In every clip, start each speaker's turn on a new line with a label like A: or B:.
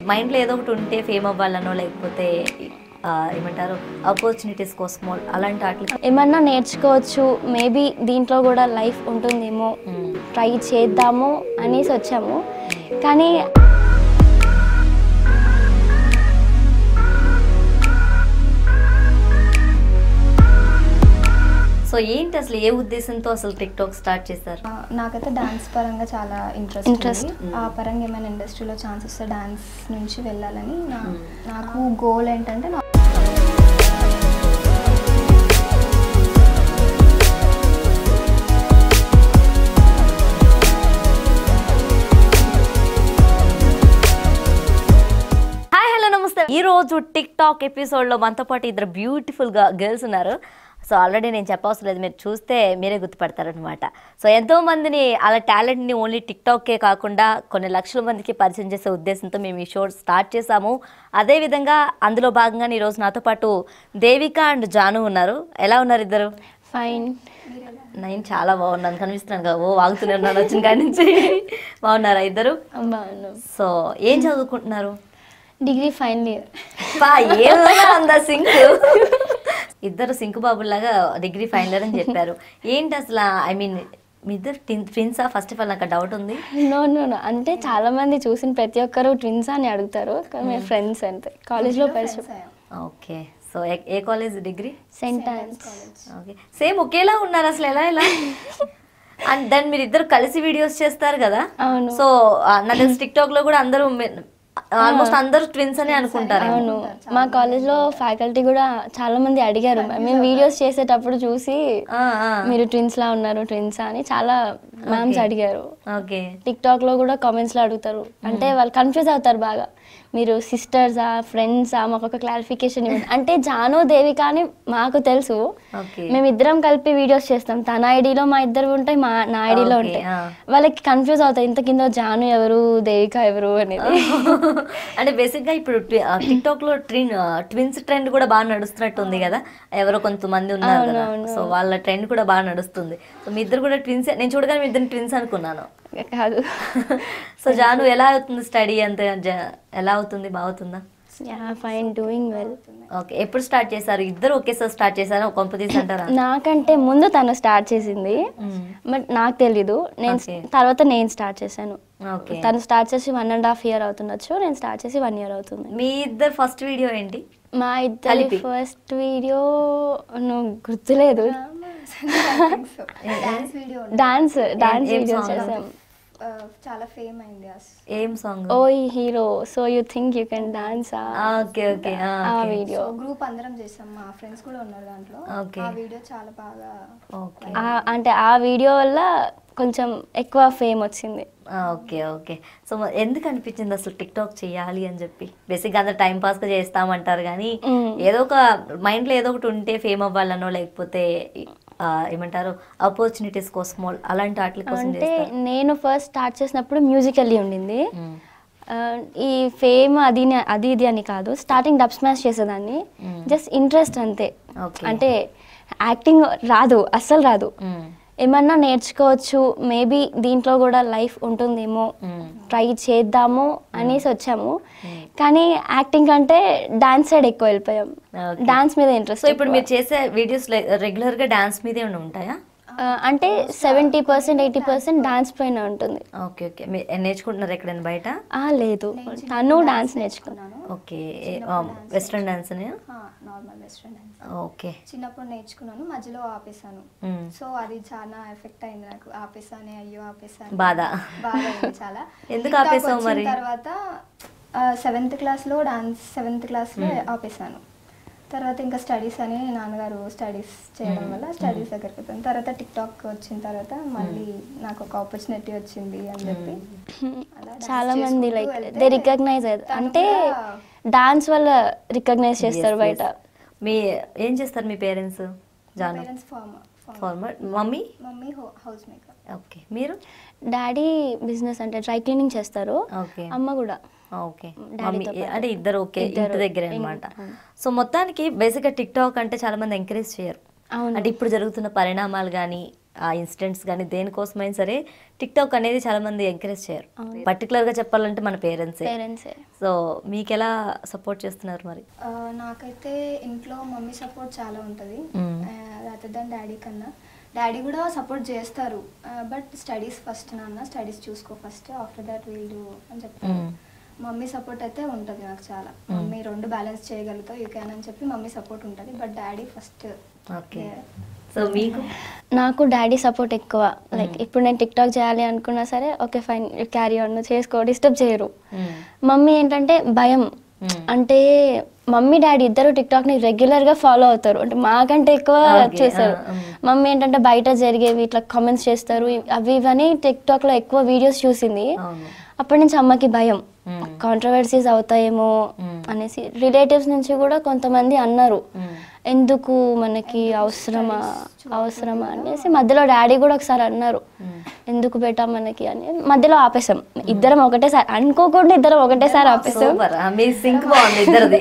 A: మైండ్లో ఏదో ఒకటి ఉంటే ఫేమ్ అవ్వాలనో లేకపోతే ఆ, ఏమంటారు ఆపర్చునిటీస్ కోసమో అలాంటి వాటికి
B: ఏమన్నా నేర్చుకోవచ్చు మేబీ దీంట్లో కూడా లైఫ్ ఉంటుందేమో ట్రై చేద్దాము అనేసి వచ్చాము కానీ
A: సో ఏంటి అసలు ఏ ఉద్దేశంతో అసలు టిక్ టాక్ స్టార్ట్ చేశారు
C: ఆ, నాకైతే డాన్స్ పరంగా చాలా ఇంట్రెస్ట్
B: Interest.
C: ఉంది ఆ పరంగా ఏమైనా ఇండస్ట్రీలో ఛాన్స్ వస్తే డాన్స్ నుంచి వెళ్ళాలని నా నాకు గోల్ ఏంటంటే నా-
A: హాయ్ హలో నమస్తే ఈ రోజు టిక్ టాక్ ఎపిసోడ్లో మనతో పాటు ఇద్దరు బ్యూటిఫుల్గా గర్ల్స్ ఉన్నారు సో ఆల్రెడీ నేను చెప్పవసరం లేదు మీరు చూస్తే మీరే గుర్తుపడతారనమాట సో ఎంతో మందిని అలా టాలెంట్ని ఓన్లీ టిక్ టాక్కే కాకుండా కొన్ని లక్షల మందికి పరిచయం చేసే ఉద్దేశంతో మేము ఈ షో స్టార్ట్ చేసాము అదేవిధంగా అందులో భాగంగా ఈరోజు నాతో పాటు దేవిక అండ్ జాను ఉన్నారు ఎలా ఉన్నారు ఇద్దరు
B: ఫైన్
A: నేను చాలా బాగున్నాను కనిపిస్తున్నాను కదా ఓ వాగుతూనే ఉన్నాను వచ్చిన కాడి నుంచి బాగున్నారా ఇద్దరు
B: బాగున్నాం
A: సో ఏం చదువుకుంటున్నారు
B: డిగ్రీ ఫైనల్ ఇయర్
A: పా ఏమైనా ఉందా సింక్ ఇద్దరు సింకు బాబుల్లాగా డిగ్రీ ఫైనల్ ఇయర్ అని చెప్పారు ఏంటి అసలు ఐ మీన్ మీ ఇద్దరు ట్విన్సా ఫస్ట్ ఆఫ్ ఆల్ నాకు డౌట్ ఉంది
B: నో నో నో అంటే చాలా మంది చూసిన ప్రతి ఒక్కరు ట్విన్స్ అని అడుగుతారు కానీ మేము ఫ్రెండ్స్ అంతే కాలేజ్లో పరిచయం
C: అయ్యాం.
A: ఓకే సో ఏ college degree
B: saint Ann's
A: okay same ఒకేలా ఉన్నారు అసలు ఎలా ఎలా అండ్ దెన్ మీరు ఇద్దరు కలిసి వీడియోస్ చేస్తారు కదా
B: అవును.
A: సో నా తెలిసి టిక్ టాక్ లో కూడా అందరూ ఆల్మోస్ట్ అందరూ ట్విన్స్ అని అనుకుంటారు
B: అవును మా కాలేజ్లో ఫ్యాకల్టీ కూడా చాలా మంది అడిగారు మేము వీడియోస్ చేసేటప్పుడు చూసి మీరు ట్విన్స్ లా ఉన్నారు ట్విన్స్ అని చాలా మ్యామ్స్ అడిగారు
A: ఓకే
B: టిక్ టాక్ లో కూడా కామెంట్స్ లో అడుగుతారు అంటే వాళ్ళు కన్ఫ్యూజ్ అవుతారు బాగా మీరు సిస్టర్సా ఫ్రెండ్సా మాకు ఒక క్లారిఫికేషన్ ఇవ్వండి అంటే జాను దేవిక అని మాకు తెలుసు
A: ఓకే
B: మేమిద్దరం కలిపి వీడియోస్ చేస్తాం తన ఐడిలో మా ఇద్దరు ఉంటాయి మా నా ఐడిలో
A: Okay,
B: ఉంటాయి
A: ఆ.
B: వాళ్ళకి కన్ఫ్యూజ్ అవుతాయి ఇంత కింద జాను ఎవరు దేవిక ఎవరు అనేది
A: అంటే బేసిక్ గా ఇప్పుడు టిక్ టాక్ లో ట్రిన్ ట్విన్స్ ట్రెండ్ కూడా బాగా నడుస్తున్నట్టు ఉంది కదా ఎవరో కొంతమంది ఉన్నారు
B: అవును,
A: కదా
B: అవును.
A: సో వాళ్ళ ట్రెండ్ కూడా బాగా నడుస్తుంది సో మీ ఇద్దరు కూడా ట్విన్స్ నేను చూడగానే మీ ఇద్దరు ట్విన్స్ అనుకున్నాను
B: కాదు
A: సో జాను ఎలా అవుతుంది స్టడీ అంత జ- ఎలా అవుతుంది బాగుతుందా
B: ఫైన్ డూయింగ్ వెల్
A: ఓకే ఎప్పుడు స్టార్ట్ చేశారు ఇద్దరు ఒకేసారి స్టార్ట్ చేశారు కొంప తీసి అంటారా
B: నాకంటే ముందు తను స్టార్ట్ చేసింది
A: మ్మ్.
B: బట్ నాకు తెలీదు నేను
A: Okay.
B: తర్వాత నేను స్టార్ట్ చేశాను
A: ఓకే
B: తను స్టార్ట్ చేసి వన్ అండ్ హాఫ్ ఇయర్ అవుతుండొచ్చు నేను స్టార్ట్ చేసి వన్ ఇయర్ అవుతుంది
A: మీ ఇద్దరు ఫస్ట్ వీడియో ఏంటి
B: మా ఇద్దరి
A: కలిపి.
B: ఫస్ట్ వీడియో నువ్వు గుర్తులేదు
C: డాన్స్ వీడియో
B: డాన్స్ డాన్స్
A: ఏం
B: వీడియో
A: song?
B: చేసాం
C: ఆ, చాలా ఫేమ్ అయింది ఆ స్-
A: ఏం సాంగ్
B: ఓ hero so you think you can dance
A: okay okay
B: ఆ వీడియో
C: సో గ్రూప్ అందరం చేసాం మా ఫ్రెండ్స్ కూడా ఉన్నారు దాంట్లో
A: Okay.
C: ఆ వీడియో చాలా బాగా
A: ఓకే
B: అంటే ఆ వీడియో వల్ల కొంచెం ఎక్కువ ఫేమ్ వచ్చింది
A: ఓకే ఓకే సో మ- ఎందుకు అనిపించింది అసలు టిక్ టాక్ చేయాలి అని చెప్పి బేసిక్గా అందరు టైం పాస్గా చేస్తామంటారు కానీ
B: మ్మ్.
A: ఏదో ఒక మైండ్లో ఏదో ఒకటి ఉంటే ఫేమ్ అవ్వాలనో లేకపోతే ఆ, ఏమంటారు ఆపర్చునిటీస్ కోసమో అలాంటి వాటి కోసం
B: అంటే
A: చేస్తారు
B: నేను ఫస్ట్ స్టార్ట్ చేసినప్పుడు మ్యూజికల్లీ ఉండింది
A: మ్మ్.
B: ఆ, ఈ ఫేమ్ అది నే- అది ఇది అని కాదు స్టార్టింగ్ డబ్ స్మాష్ చేసేదాన్ని
A: మ్మ్.
B: జస్ట్ ఇంట్రెస్ట్ అంతే
A: ఓకే
B: అంటే యాక్టింగ్ రాదు అస్సలు రాదు
A: మ్మ్.
B: ఏమన్నా నేర్చుకోవచ్చు మేబీ దీంట్లో కూడా లైఫ్ ఉంటుందేమో
A: మ్మ్.
B: ట్రై చేద్దాము అనేసి వచ్చాము కానీ యాక్టింగ్ కంటే డాన్స్ సైడ్ ఎక్కువ వెళ్ళిపోయాం
A: Okay.
B: డాన్స్ మీద
A: సో
B: ఇంట్రెస్ట్
A: ఇప్పుడు మీరు చేసే వీడియోస్ రెగ్యులర్గా డాన్స్ మీదే ఉండి ఉంటాయా
B: అంటే seventy percent eighty percent dance పైన ఉంటుంది
A: ఓకే ఓకే మీరు నేర్చుకుంటున్నారు ఎక్కడైనా బయట
B: ఆ, లేదు తను డాన్స్ నేర్చుకున్నాను
A: okay western dance
C: normal western dance
A: okay
C: చిన్నప్పుడు నేర్చుకున్నాను మధ్యలో ఆపేసాను
A: మ్మ్.
C: సో అది చాలా ఎఫెక్ట్ అయింది నాకు ఆపేసానే అయ్యో ఆపేసాను
A: బాధ.
C: బాధ అయింది చాలా
A: ఎందుకు
C: TikTok
A: ఆపేసావు
C: వచ్చిన
A: మరి?
C: తర్వాత సెవెంత్ క్లాస్లో డాన్స్ సెవెంత్ క్లాస్లో ఆపేసాను తర్వాత ఇంకా స్టడీస్ అని నాన్నగారు స్టడీస్ చేయడం వల్ల స్టడీస్ దగ్గరికి వెళ్ళాను తర్వాత టిక్ టాక్ వచ్చిన తర్వాత మళ్ళీ నాకు ఒక ఆపర్చునిటీ వచ్చింది అని చెప్పి అలా dance
B: చాలా మంది
C: చేసుకుంటూ
B: లైక్
C: వెళ్తే
B: దే రికగ్నైజ్
C: తను
B: అంటే
C: కూడా
B: డాన్స్ వల్ల రికగ్నైజ్ చేస్తారు
A: Yes,
B: బయట
A: yes. మీ ఏం చేస్తారు మీ parents Janu
C: parents farm
A: farmer mummy
C: mummy house maker
A: okay మీరు
B: డాడీ బిజినెస్ అంటే డ్రై క్లీనింగ్ చేస్తారు
A: ఓకే
B: అమ్మ కూడా
A: ఓకే
B: డాడీతో
A: మమ్మీ
B: పాటు.
A: అంటే ఇద్దరు ఓకే
B: ఇద్దరు.
A: ఇంటి దగ్గరే అనమాట
B: అవును.
A: సో మొత్తానికి బేసిక్గా టిక్ టాక్ అంటే చాలా మంది ఎంకరేజ్ చేయరు
B: అవును
A: అంటే ఇప్పుడు జరుగుతున్న పరిణామాలు కానీ ఆ ఇన్సిడెంట్స్ కానీ దేనికోసమైనా సరే టిక్టాక్ అనేది చాలా మంది ఎంకరేజ్ చేయరు పర్టికులర్గా చెప్పాలంటే మన పేరెంట్సే
B: పేరెంట్సే
A: సో మీకు ఎలా సపోర్ట్ చేస్తున్నారు మరి
C: ఆ, నాకైతే ఇంట్లో మమ్మీ సపోర్ట్ చాలా ఉంటుంది
A: మ్మ్.
C: రాదర్ దాన్ డాడీ కన్నా డాడీ కూడా సపోర్ట్ చేస్తారు బట్ స్టడీస్ ఫస్ట్ నాన్న స్టడీస్ చూసుకో ఫస్ట్ ఆఫ్టర్ దట్ వీల్ అని చెప్తారు
A: మ్మ్.
C: మమ్మీ సపోర్ట్ అయితే ఉంటుంది నాకు చాలా మమ్మీ రెండు బ్యాలెన్స్ చేయగలుగుతావు యూ క్యాన్ అని చెప్పి మమ్మీ సపోర్ట్ ఉంటుంది but daddy first
A: okay so మీకు
B: నాకు డాడీ సపోర్ట్ ఎక్కువ లైక్ ఇప్పుడు నేను టిక్ టాక్ చేయాలి అనుకున్నా సరే ఓకే ఫైన్ క్యారీ ఆన్ చేసుకో డిస్టర్బ్ చేయరు మమ్మీ ఏంటంటే భయం
A: Hmm.
B: అంటే మమ్మీ డాడీ ఇద్దరు టిక్ టాక్ ని రెగ్యులర్ గా ఫాలో అవుతారు అంటే మాకంటే ఎక్కువ
A: Okay,
B: చేస్తారు
A: ah, um.
B: మమ్మీ ఏంటంటే బయట జరిగేవి ఇట్లా కామెంట్స్ చేస్తారు ఇ- అవి ఇవని టిక్ టాక్ లో ఎక్కువ వీడియోస్ చూసింది
A: అవును
B: అప్పటి నుంచి అమ్మకి భయం
A: Hmm.
B: కాంట్రవర్సీస్ అవుతాయేమో
A: Hmm.
B: అనేసి రిలేటివ్స్ నుంచి కూడా కొంతమంది అన్నారు
A: Hmm.
B: ఎందుకు మనకి అవసరమా అవసరమా అనేసి మధ్యలో డాడీ కూడా ఒకసారి అన్నారు
A: Hmm.
B: ఎందుకు బేటా మనకి అని మధ్యలో ఆపేసాం ఇద్దరం ఒకటేసారి అనుకోకుండా ఇద్దరం ఒకటేసారి ఆపేసాం
A: సూపర్ మీ సింక్ బాగుంది ఇద్దరిది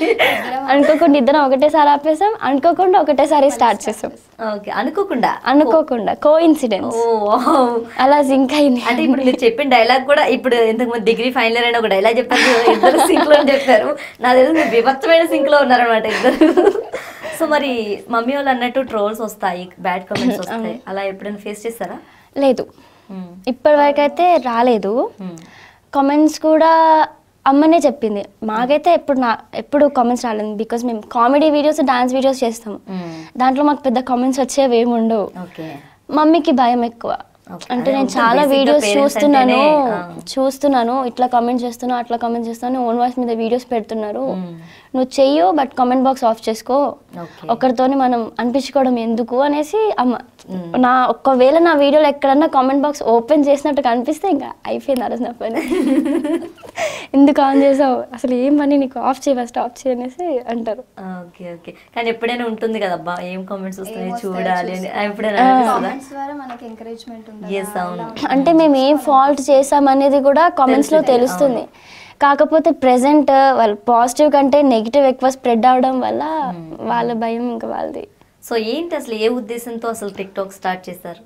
B: అనుకోకుండా ఇద్దరం ఒకటేసారి ఆపేసాం అనుకోకుండా ఒకటేసారి స్టార్ట్ చేసాం
A: ఓకే అనుకోకుండా
B: అనుకోకుండా కో ఇన్సిడెంట్స్
A: ఓ wow.
B: అలా సింక్ అయింది
A: అంటే ఇప్పుడు మీరు చెప్పిన డైలాగ్ కూడా ఇప్పుడు ఇంతకు ముందు డిగ్రీ ఫైనల్ ఇయర్ అని ఒక డైలాగ్ చెప్పారు కదా, ఇద్దరు సింక్ లో అని చెప్పారు నా తెలిసి మీరు విభత్తమైన సింక్ లో ఉన్నారనమాట ఇద్దరు సో మరి మమ్మీ వాళ్ళు అన్నట్టు ట్రోల్స్ వస్తాయి బ్యాడ్ కామెంట్స్ వస్తాయి అలా ఎప్పుడైనా ఫేస్ చేస్తారా
B: లేదు
A: మ్మ్.
B: ఇప్పటి వరకు అయితే రాలేదు
A: మ్మ్.
B: కామెంట్స్ కూడా అమ్మనే చెప్పింది మాకైతే ఎప్పుడు నా ఎప్పుడు కామెంట్స్ రాలేదు బికాస్ మేము కామెడీ వీడియోస్ డాన్స్ వీడియోస్ చేస్తాం
A: మ్మ్.
B: దాంట్లో మాకు పెద్ద కామెంట్స్ వచ్చేవి ఏమి ఉండవు
A: ఓకే
B: మమ్మీకి భయం ఎక్కువ
A: Okay.
B: అంటే
A: అదే
B: నేను
A: ఉంటుంది.
B: చాలా
A: Basic గా
B: వీడియోస్
A: parents
B: చూస్తున్నాను
A: అంటేనే, ఆ.
B: చూస్తున్నాను ఇట్లా కామెంట్ చేస్తున్నా అట్లా కామెంట్ చేస్తున్నాను ఓన్ వాయిస్ మీద వీడియోస్ పెడుతున్నారు
A: మ్మ్.
B: నువ్వు చెయ్యు బట్ కామెంట్ బాక్స్ ఆఫ్ చేసుకో
A: ఓకే
B: ఒకరితోని మనం అనిపించుకోవడం ఎందుకు అనేసి అమ్మ
A: మ్మ్.
B: నా ఒక్కవేళ నా వీడియోలో ఎక్కడన్నా కామెంట్ బాక్స్ ఓపెన్ చేసినట్టు కనిపిస్తే ఇంకా అయిపోయింది అరసి నా పని ఎందుకు ఆన్ చేసావు అసలు ఏం పని నీకు ఆఫ్ చేయి ఫస్ట్ ఆఫ్ చేయి అనేసి అంటారు
A: ఓకే ఓకే కానీ ఎప్పుడైనా ఉంటుంది కదా అబ్బా ఏం కామెంట్స్ వస్తున్నాయి
C: ఏం వస్తాయో
A: చూడాలి అని
C: చూసుకో.
A: ఎప్పుడైనా అనిపిస్తుందా
C: కామెంట్స్ ద్వారా మనకి ఎంకరేజ్మెంట్
A: Yes, అవును.
B: అంటే మేము ఏం ఫాల్ట్ చేసామనేది కూడా కామెంట్స్ లో
A: తెలుస్తుంది,
B: తెలుస్తుంది కాకపోతే ప్రెసెంట్ వాళ్ళు పాజిటివ్ కంటే నెగిటివ్ ఎక్కువ స్ప్రెడ్ అవడం వల్ల వాళ్ళ భయం ఇంకా వాళ్ళది
A: సో ఏంటి అసలు ఏ ఉద్దేశంతో అసలు టిక్ టాక్ స్టార్ట్ చేశారు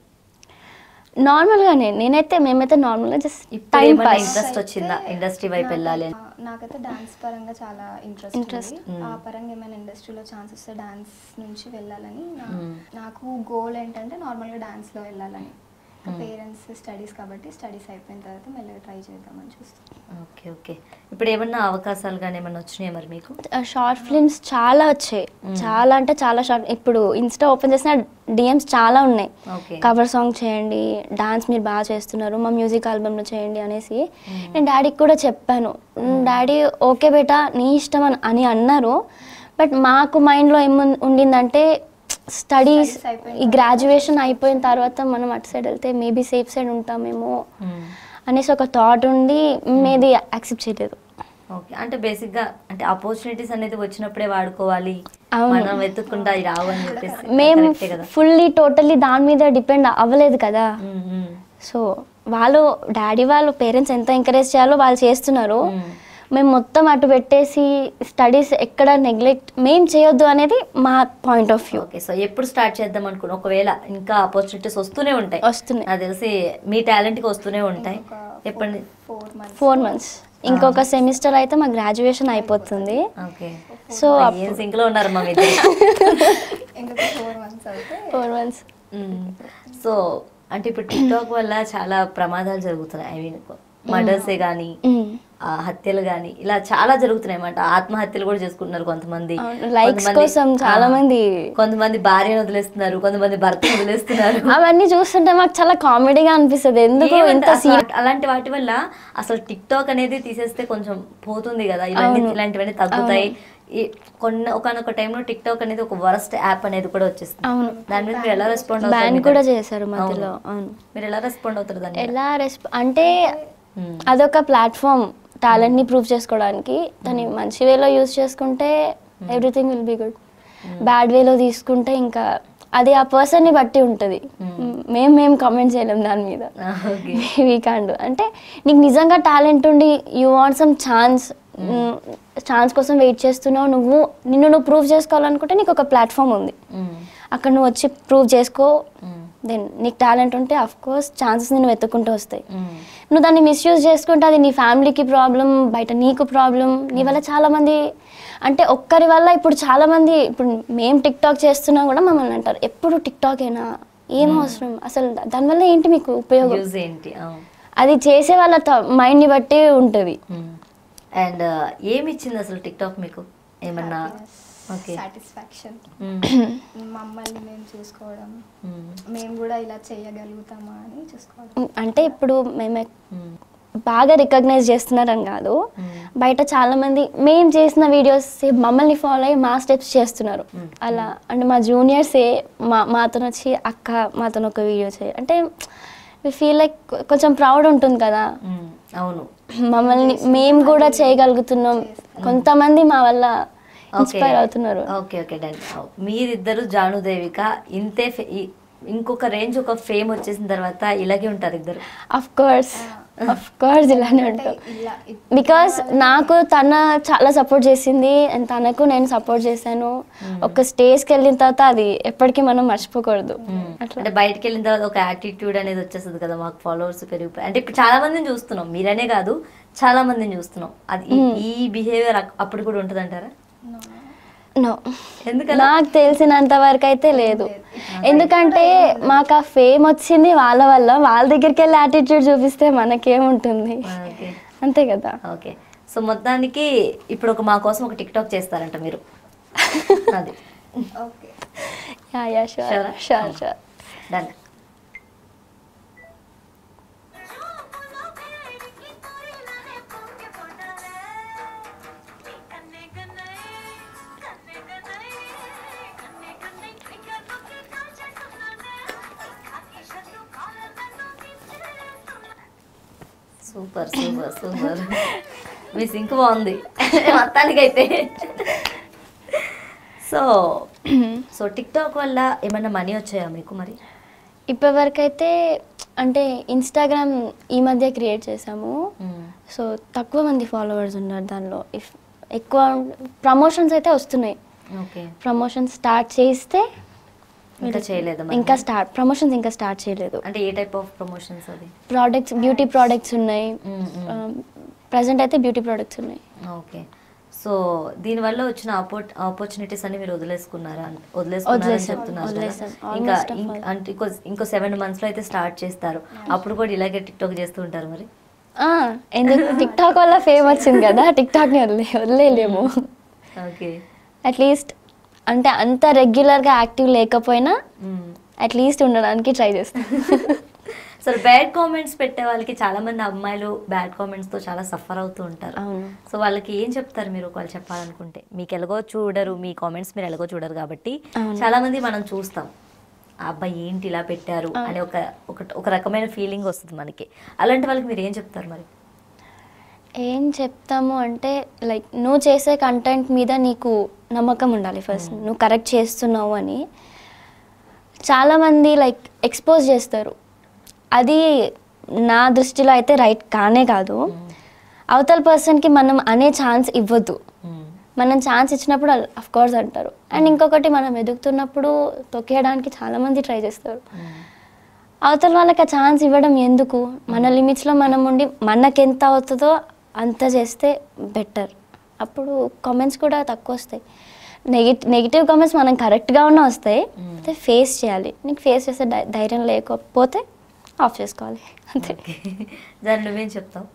B: నార్మల్ గానే నేనైతే మేమైతే నార్మల్ గా జస్ట్
A: ఇప్పుడు
B: టైం
A: ఏమైనా
B: పాస్
A: ఇంట్రెస్ట్ వచ్చిందా ఇండస్ట్రీ వైపు వెళ్ళాలి అని
C: నాకైతే డాన్స్ పరంగా చాలా ఇంట్రెస్ట్
B: Interest.
C: ఉంది ఆ పరంగా ఏమైనా ఇండస్ట్రీలో ఛాన్స్ వస్తే డాన్స్ నుంచి వెళ్ళాలని నా-
A: మ్మ్.
C: నాకు గోల్ ఏంటంటే నార్మల్గా డాన్స్లో వెళ్ళాలని పేరెంట్స్ స్టడీస్ కాబట్టి స్టడీస్ అయిపోయిన తర్వాత మెల్లగా ట్రై చేద్దామని చూస్తాను
A: ఓకే ఓకే ఇప్పుడు ఏమన్నా అవకాశాలు కానీ ఏమన్నా వచ్చినాయా మరి మీకు
B: షార్ట్ ఫిల్మ్స్ చాలా వచ్చాయి చాలా అంటే చాలా షార్ట్ ఇప్పుడు ఇన్స్టా ఓపెన్ చేసిన డిఎమ్స్ చాలా ఉన్నాయి
A: ఓకే
B: కవర్ సాంగ్ చేయండి డాన్స్ మీరు బాగా చేస్తున్నారు మా మ్యూజిక్ ఆల్బమ్లో చేయండి అనేసి నేను డాడీకి కూడా చెప్పాను డాడీ ఓకే బేటా నీ ఇష్టం అని అని అన్నారు బట్ మాకు మైండ్లో ఏం ఉండిందంటే స్టడీస్
C: Studies అయిపోయిన
B: ఈ గ్రాడ్యుయేషన్ అయిపోయిన తర్వాత మనం అటు సైడ్ వెళ్తే మేబీ సేఫ్ సైడ్ ఉంటామేమో అనేసి ఒక థాట్ ఉండి మేది యాక్సెప్ట్ చేయలేదు
A: ఓకే అంటే బేసిక్ గా అంటే ఆపర్చునిటీస్ అనేది వచ్చినప్పుడే వాడుకోవాలి
B: అవును.
A: మనం వెతుక్కుంటా అవి రావు అని చెప్పేసి
B: మేము
A: కరెక్టే కదా
B: ఫుల్లీ టోటల్లీ దాని మీద డిపెండ్ అవ్వలేదు కదా
A: మ్మ్, మ్మ్.
B: సో వాళ్ళు డాడీ వాళ్ళు పేరెంట్స్ ఎంత ఎంకరేజ్ చేయాలో వాళ్ళు చేస్తున్నారు
A: మ్మ్.
B: మేము మొత్తం అటు పెట్టేసి స్టడీస్ ఎక్కడ నెగ్లెక్ట్ మేం చేయొద్దు అనేది మా point of view
A: okay so ఎప్పుడు స్టార్ట్ చేద్దాం అనుకున్నా ఒకవేళ ఇంకా ఆపర్చునిటీస్ వస్తూనే ఉంటాయి
B: వస్తున్నాయి.
A: నాకు తెలిసి మీ టాలెంట్ కి వస్తూనే ఉంటాయి ఎప్పటి
C: ఫోర్ మంత్స్
B: ఫోర్ మంత్స్ ఇంకొక సెమిస్టర్ అయితే మా గ్రాడ్యుయేషన్ అయిపోతుంది
A: ఓకే
B: సో
A: ఏం సింక్ లో ఉన్నారు మా ఇద్దరు
C: ఇంకొక ఫోర్ మంత్స్ అయితే
B: ఫోర్ మంత్స్
A: సో అంటే ఇప్పుడు టిక్ టాక్ వల్ల చాలా ప్రమాదాలు జరుగుతున్నాయి ఐ మీన్ మర్డర్సే కానీ ఆ, హత్యలు కానీ ఇలా చాలా జరుగుతున్నాయి అన్నమాట ఆత్మహత్యలు కూడా చేసుకుంటున్నారు కొంతమంది
B: అవును, likes
A: కొంతమంది-
B: కోసం చాలా
A: ఆ,
B: మంది
A: కొంతమంది భార్యను వదిలేస్తున్నారు కొంతమంది భర్తను వదిలేస్తున్నారు
B: అవన్నీ చూస్తుంటే మాకు చాలా కామెడీగా అనిపిస్తుంది ఎందుకు
A: ఏమంటే
B: ఇంత
A: అసలు
B: సీరియస్
A: అలాంటి వాటి వల్ల అసలు టిక్ టాక్ అనేది తీసేస్తే కొంచెం పోతుంది కదా ఇవన్నీ ఇలాంటివన్నీ తగ్గుతాయి ఈ కొన్ని ఒకనొక టైంలో టిక్ టాక్ అనేది ఒక వరస్ట్ యాప్ అనేది కూడా వచ్చేస్తుంది
B: అవును
A: దాని మీద మీరు ఎలా రెస్పాండ్
B: బ్యాన్
A: అవుతారు
B: కూడా
A: మీరు?
B: చేశారు మధ్యలో
A: అవును.
B: అవును
A: మీరు ఎలా రెస్పాండ్ అవుతారు దాన్ని
B: ఎలా రెస్ప అంటే
A: మ్మ్.
B: అదొక ప్లాట్ఫామ్ టాలెంట్ ని ప్రూవ్ చేసుకోవడానికి దాన్ని మంచి వేలో యూజ్ చేసుకుంటే everything will be good bad వేలో తీసుకుంటే ఇంకా అది ఆ పర్సన్ ని బట్టి ఉంటుంది మేము మేము కామెంట్ చేయలేం దాని మీద
A: ఓకే
B: వీ కాండ్ అంటే నీకు నిజంగా టాలెంట్ ఉండి you want some chance chance కోసం వెయిట్ చేస్తున్నావు నువ్వు నిన్ను నువ్వు ప్రూవ్ చేసుకోవాలనుకుంటే నీకు ఒక ప్లాట్ఫామ్ ఉంది అక్కడ నువ్వు వచ్చి ప్రూవ్ చేసుకో దెన్ నీకు టాలెంట్ ఉంటే అఫ్ కోర్స్ ఛాన్సెస్ నేను వెతుక్కుంటూ వస్తాయి నువ్వు దాన్ని మిస్యూజ్ చేసుకుంటే అది నీ ఫ్యామిలీకి ప్రాబ్లం బయట నీకు ప్రాబ్లం నీ వల్ల చాలా మంది అంటే ఒక్కరి వల్ల ఇప్పుడు చాలా మంది ఇప్పుడు మేము టిక్ టాక్ చేస్తున్నా కూడా మమ్మల్ని అంటారు ఎప్పుడు టిక్ టాక్ అయినా ఏం అవసరం అసలు దానివల్ల ఏంటి మీకు ఉపయోగం
A: యూజ్ ఏంటి
B: అది చేసే వాళ్ళ మైండ్ని బట్టి ఉంటుంది
A: అండ్ ఏమి ఇచ్చింది అసలు టిక్ టాక్ మీకు ఏమన్నా ఓకే
C: సాటిస్ఫాక్షన్ మమ్మల్ని మేము చూసుకోవడం మేము కూడా ఇలా చేయగలుగుతామా అని చూసుకోవడం
B: అంటే ఇప్పుడు మేము బాగా రికగ్నైజ్ చేస్తున్నారని కాదు బయట చాలా మంది మేము చేసిన వీడియోస్ మమ్మల్ని ఫాలో అయ్యి మా స్టెప్స్ చేస్తున్నారు అలా అంటే మా జూనియర్స్ మా మాతో వచ్చి అక్క మాతో ఒక వీడియో చేయ అంటే వి ఫీల్ లైక్ కొంచెం ప్రౌడ్ ఉంటుంది కదా
A: అవును
B: మమ్మల్ని మేము కూడా చేయగలుగుతున్నాం కొంతమంది మా వల్ల ఇన్స్పైర్ అవుతున్నారు
A: ఓకే ఓకే డన్ మీరిద్దరు జానుదేవిక ఇంతే ఫే- ఈ- ఇంకొక రేంజ్ ఒక ఫేమ్ వచ్చేసిన తర్వాత ఇలాగే ఉంటారు ఇద్దరు
B: అఫ్ కోర్స్ అఫ్ కోర్స్ ఇలానే
C: అంటే
B: ఉంటాం
C: ఇలా
B: బికాస్ నాకు తన చాలా సపోర్ట్ చేసింది అండ్ తనకు నేను సపోర్ట్ చేశాను ఒక స్టేజ్కి వెళ్ళిన తర్వాత అది ఎప్పటికీ మనం మర్చిపోకూడదు అట్లా
A: అంటే బయటకు వెళ్ళిన తర్వాత ఒక యాటిట్యూడ్ అనేది వచ్చేస్తుంది కదా మాకు ఫాలోవర్స్ పెరిగిపోయి అంటే ఇప్పుడు చాలా మందిని చూస్తున్నాం మీరనే కాదు చాలా మందిని చూస్తున్నాం అది ఈ- ఈ బిహేవియర్ అప్పుడు కూడా ఉంటుంది అంటారా
B: నో
A: ఎందుకలా
B: నాకు తెలిసినంత వరకు అయితే లేదు ఎందుకంటే మాకు ఆ ఫేమ్ వచ్చింది వాళ్ళ వల్ల వాళ్ళ దగ్గరికి వెళ్ళి యాటిట్యూడ్ చూపిస్తే మనకేముంటుంది
A: ఓకే
B: అంతే కదా
A: ఓకే సో మొత్తానికి ఇప్పుడు ఒక మా కోసం ఒక టిక్ టాక్ చేస్తారంట మీరు అది
C: okay
B: ya ya sure
A: Sure ఆ?
B: Sure sure
A: done super super super మీ సింక్ బాగుంది మొత్తానికైతే సో సో టిక్ టాక్ వల్ల ఏమైనా మనీ వచ్చాయా మీకు మరి
B: ఇప్పటివరకు అయితే అంటే ఇన్స్టాగ్రామ్ ఈ మధ్య క్రియేట్ చేసాము సో తక్కువ మంది ఫాలోవర్స్ ఉన్నారు దానిలో ఇఫ్ ఎక్కువ ప్రమోషన్స్ అయితే వస్తున్నాయి
A: ఓకే
B: ప్రమోషన్ స్టార్ట్ చేస్తే
A: ఇంకా చేయలేదా మరి?
B: ఇంకా స్టార్ట్ ప్రమోషన్స్ ఇంకా స్టార్ట్ చేయలేదు
A: అంటే ఏ టైప్ ఆఫ్ ప్రమోషన్స్ అది
B: ప్రోడక్ట్స్ బ్యూటీ ప్రోడక్ట్స్ ఉన్నాయి
A: మ్మ్, మ్మ్.
B: ప్రజెంట్ అయితే బ్యూటీ ప్రోడక్ట్స్ ఉన్నాయి
A: ఓకే సో దీనివల్ల వచ్చిన ఆపర్చునిటీస్ అన్ని మీరు వదిలేసుకున్నారా వదిలేసుకున్నారని
B: వదిలేసాం,
A: చెప్తున్నారు కదా?
B: వదిలేసాం.
A: ఇంకా
B: Almost of
A: ఇం-
B: all.
A: అంటే ఇంకో ఇంకో సెవెన్ మంత్స్ లో అయితే స్టార్ట్ చేస్తారు అప్పుడు కూడా ఇలాగే టిక్ టాక్ చేస్తూ ఉంటారు మరి
B: ఆ, ఎందుకు టిక్ టాక్ వల్ల ఫేమ్ వచ్చింది కదా టిక్ టాక్ని వదిలే వదిలేయలేము
A: ఓకే
B: అట్లీస్ట్ అంటే అంత రెగ్యులర్గా యాక్టివ్ లేకపోయినా అట్లీస్ట్ ఉండడానికి ట్రై చేస్తాం
A: సరే బ్యాడ్ కామెంట్స్ పెట్టే వాళ్ళకి చాలా మంది అమ్మాయిలు బ్యాడ్ కామెంట్స్ తో చాలా సఫర్ అవుతూ ఉంటారు
B: అవును.
A: సో వాళ్ళకి ఏం చెప్తారు మీరు ఒకవేళ చెప్పాలనుకుంటే మీకు ఎలాగో చూడరు మీ కామెంట్స్ మీరు ఎలాగో చూడరు కాబట్టి
B: అవును.
A: చాలా మంది మనం చూస్తాం ఆ అబ్బాయి ఏంటి ఇలా పెట్టారు అనే ఒక ఒక ఒక రకమైన ఫీలింగ్ వస్తుంది మనకి అలాంటి వాళ్ళకి మీరు ఏం చెప్తారు మరి
B: ఏం చెప్తాము అంటే లైక్ నువ్వు చేసే కంటెంట్ మీద నీకు నమ్మకం ఉండాలి ఫస్ట్ నువ్వు కరెక్ట్ చేస్తున్నావు అని చాలామంది లైక్ ఎక్స్పోజ్ చేస్తారు అది నా దృష్టిలో అయితే రైట్ కానే కాదు అవతల పర్సన్కి మనం అనే ఛాన్స్ ఇవ్వద్దు మనం ఛాన్స్ ఇచ్చినప్పుడు అఫ్ కోర్స్ అంటారు అండ్ ఇంకొకటి మనం ఎదుగుతున్నప్పుడు తొక్కేయడానికి చాలామంది ట్రై చేస్తారు అవతల వాళ్ళకి ఆ ఛాన్స్ ఇవ్వడం ఎందుకు మన లిమిట్స్లో మనం ఉండి మనకెంత అవుతుందో అంత చేస్తే బెటర్ అప్పుడు కామెంట్స్ కూడా తక్కువ వస్తాయి నెగిటివ్ నెగిటివ్ కామెంట్స్ మనం కరెక్ట్గా ఉన్నా వస్తాయి అయితే ఫేస్ చేయాలి నీకు ఫేస్ చేసే ధై- ధైర్యం లేకపోతే ఆఫ్ చేసుకోవాలి అంతే
A: దాన్ని నువ్వేం చెప్తావు